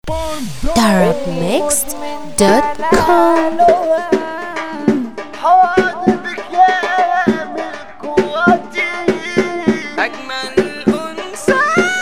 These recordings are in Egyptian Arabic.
darabmixed.com حواضنك يا ملك قوتي أجمل أنثى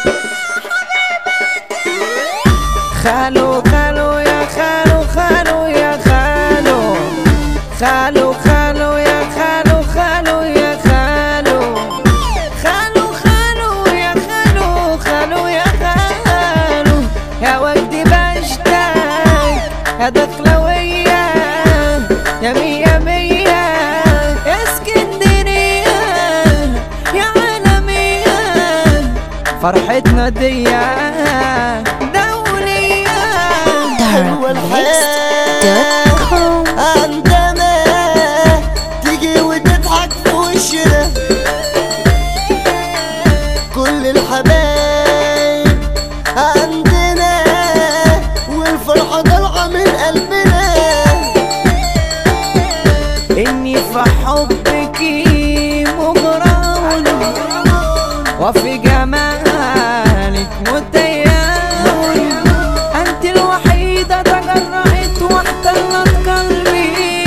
خالو خالو يا خالو خالو يا خالو خالو خالو يا خالو خالو يا خالو خالو خالو يا خالو خالو يا خالو يا ولدي بشتاق يا دخلوية يا مية مية يا اسكندرية يا عالمية فرحتنا دي دولية حلوة الحياة darabmixed.com عندما تيجي وتضحك في وشنا كل الحبايب عندنا والفرحة طالعة من قلبنا إني في حبك مغرم وفي جمالك متيم أنت الوحيدة تجرأت واحتلت قلبي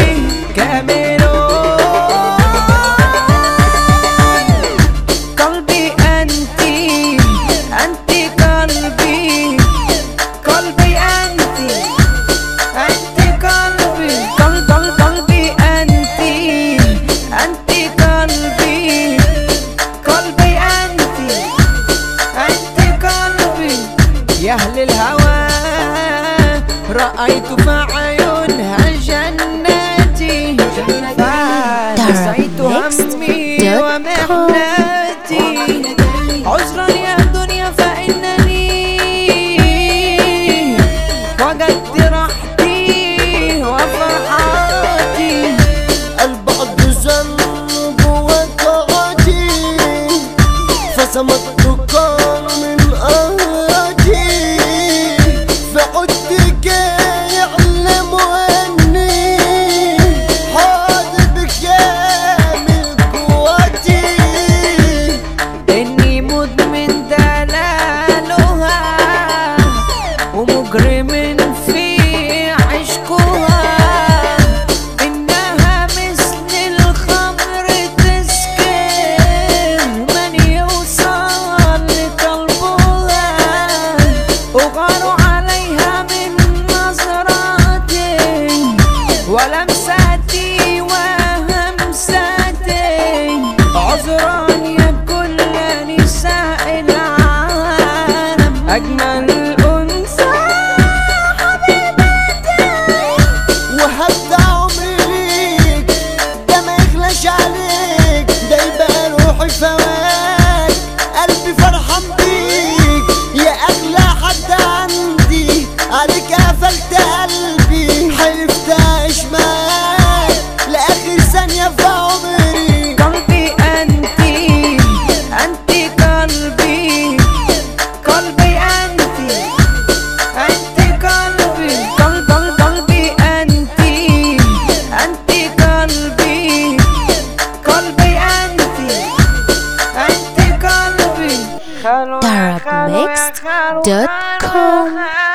كاميرون قلبي أنت أنت قلبي قلبي أنت أنت قلبي قلب قلب قلبي أنت أنت قلبي قلبي أنت أنت قلبي يا أهل الهوى رأيت في عيونها جناتي فنسيت همي ومحنتي عذرا يا دنيا فإنني وجدت راحتي وفرحاتي البعض ذنب وقعتي فسمت قال من أهلتي فعدتك يعلم أني حاضبك يا من قوتي إني مدمن دلالها ومجرم في عشقها إنها مثل الخمر تسكر من يوصل لقلبها وغاروا عليها من نظراتي ولمساتي وهمساتي عذرا يا كل نساء العالم أجمل أنثى وهبدا عمري ليك ده ما يغلاش عليك ده يبقى روحي فواك قلبي فرحان بيك يا اغلى حد عندي عليك قفلت قلبي حلفت اعيش معاك لاخر ثانيه في عمري قلبي أنت أنت قلبي قلبي أنت أنت قلبي قلب قلب قلبي أنت أنت قلبي قلبي أنت أنت قلبي darabmixed.com